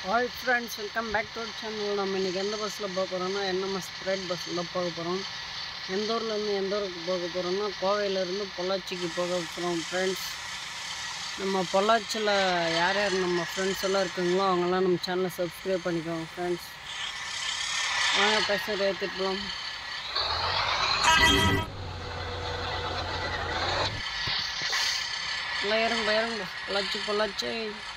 Hi friends welcome back to channel நம்ம இன்றைக்கி எந்த பஸ்ஸில் போக போகிறோம்னா என்எம்எஸ் ஸ்ப்ரைட் பஸ்ஸில் போக போகிறோம் எந்த ஊர்லேருந்து எந்த ஊருக்கு போக போகிறோம்னா கோவையிலேருந்து பொள்ளாச்சிக்கு போக போகிறோம் ஃப்ரெண்ட்ஸ் நம்ம பொள்ளாச்சியில் யார் யார் நம்ம ஃப்ரெண்ட்ஸ் எல்லாம் இருக்குங்களோ அவங்கெல்லாம் நம்ம சேனலை சப்ஸ்கிரைப் பண்ணிக்கோங்க ஃப்ரெண்ட்ஸ் வாங்க பேச ஏற்றிட்டு போகலாம் எல்லாம் இறங்க இறங்க பொள்ளாச்சி பொள்ளாச்சி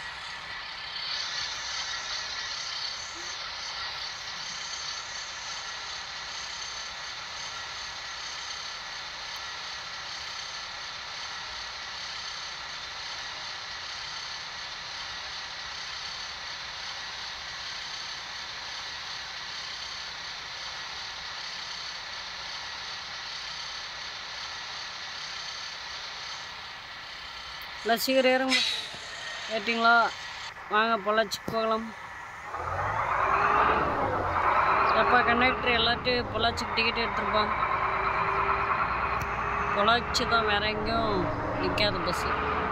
எல்லாம் சீக்கிரம் இறங்க ஏட்டிங்களா வாங்க பொள்ளாச்சிக்கு போகலாம் எப்போ கண்டக்டர் எல்லாத்தையும் பொள்ளாச்சிக்கு டிக்கெட் எடுத்துருப்பான் பொள்ளாச்சி தான் வேற எங்கேயும் நிற்காத பஸ்ஸு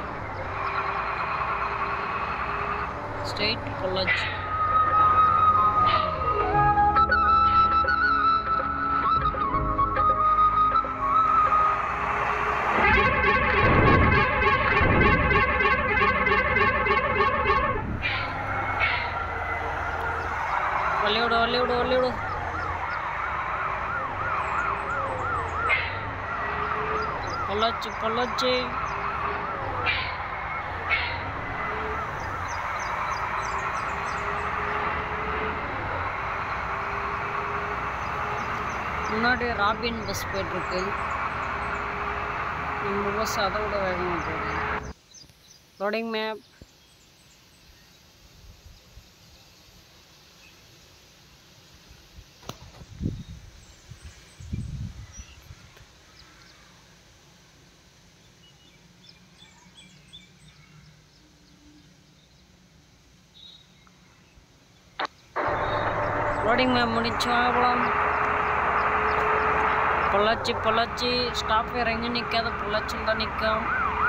ஸ்ட்ரெயிட் பொள்ளாச்சி வள்ளிவிடு வள்ளிவிடு வள்ளிவிடு பொள்ளாச்சி பொள்ளாச்சி முன்னாடி ராபின் பஸ் போயிட்டுருக்கு நம்ம பஸ் அதை விட வேகமாக போகுது லோடிங் மேப் லோடிங் மேப் முடிச்சு வாங்க போகலாம் பொள்ளாச்சி பொள்ளாச்சி ஸ்டாப் வேறு எங்கேயும் நிற்காத பொள்ளாச்சியில் தான் நிற்கும்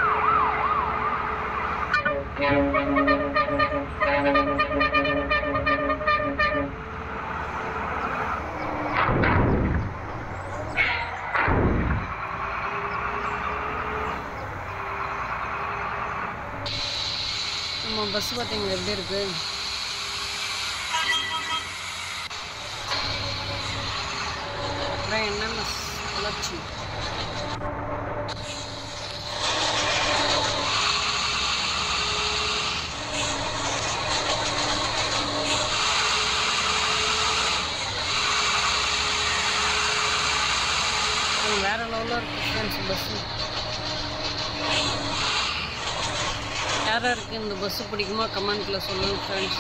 நம்ம பஸ் பார்த்தீங்களா எப்படி இருக்குது அப்புறம் என்னென்ன வளர்ச்சி வேற லெவலில் இருக்கு ஃப்ரெண்ட்ஸ் பஸ்ஸு யார் யாருக்கு இந்த பஸ்ஸு பிடிக்குமோ கமெண்ட்டில் சொல்லுங்கள் ஃப்ரெண்ட்ஸ்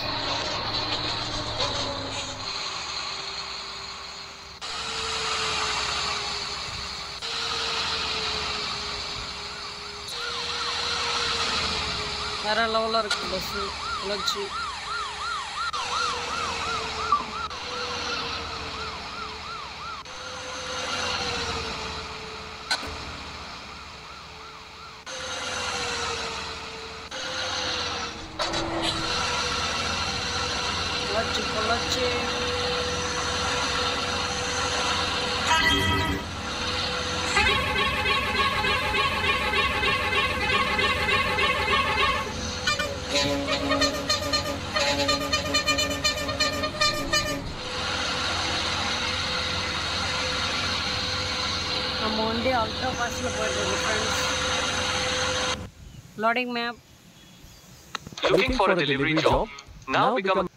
வேற லெவலில் இருக்குது பஸ்ஸு கிளச்சி பொள்ளாச்சி பொள்ளாச்சி நம்ம வண்டி அல்ட்ரா ஃபாஸ்ட்டில் போயிட்டுருக்கு friends loading map Looking for a delivery job? Now become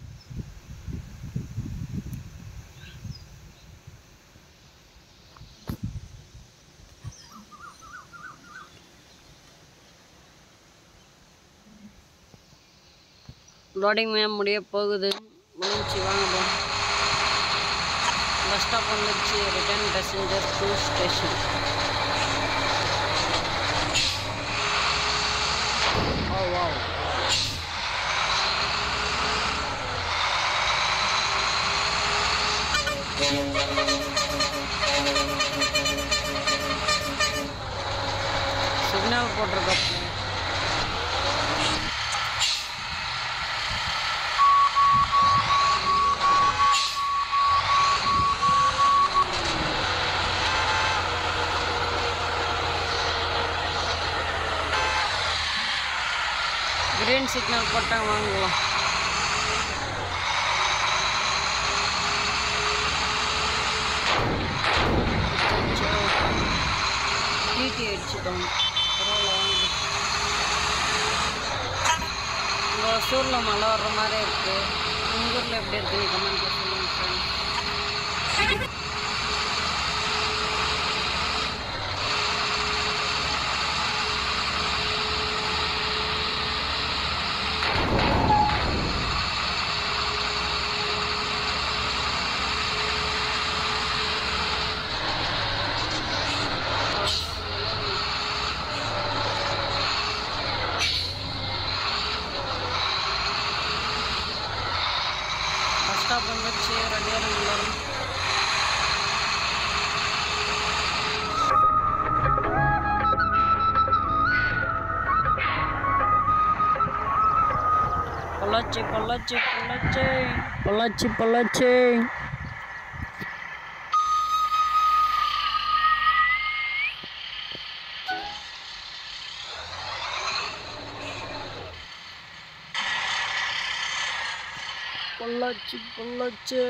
loading மேம் முடிய போகுது முடிஞ்சு வாங்க பஸ் ஸ்டாப் வந்துச்சு return passenger to station oh wow signal போட்டிருக்கோம் க்ரீன் சிக்னல் போட்டால் வாங்கலாம் டிடி அடிச்சுட்டோம் பரவாயில்ல வாங்க உங்கள் ஒசூரில் மழை வர்ற மாதிரி இருக்குது உங்கள் ஊரில் எப்படி இருக்குன்னு கமெண்ட்டில் சொல்லுங்கள் ஃப்ரெண்ட்ஸ் பஸ் ஸ்டாப் வந்துச்சு ரெடியாக இருந்தாலும் பொள்ளாச்சி பொள்ளாச்சி பொள்ளாச்சி பொள்ளாச்சி பொள்ளாச்சி பொள்ளாச்சி பொள்ளாச்சி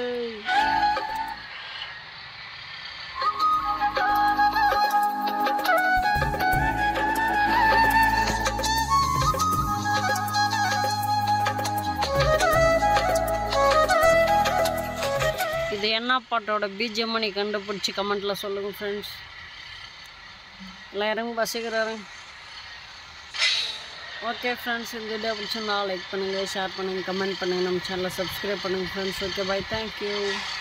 இது என்ன பாட்டோட பிஜிஎம் நீ கண்டுபிடிச்சி கமெண்ட்டில் சொல்லுங்கள் ஃப்ரெண்ட்ஸ் எல்லாம் இறங்க பசிக்கிறாரு ஓகே ஃப்ரெண்ட்ஸ் இந்த வீடியோ பிடிச்சிருந்தா லைக் பண்ணுங்கள் ஷேர் பண்ணுங்கள் கமெண்ட் பண்ணுங்கள் நம்ம சேனலை சப்ஸ்கிரைப் பண்ணுங்கள் ஃப்ரெண்ட்ஸ் ஓகே பை தேங்க்யூ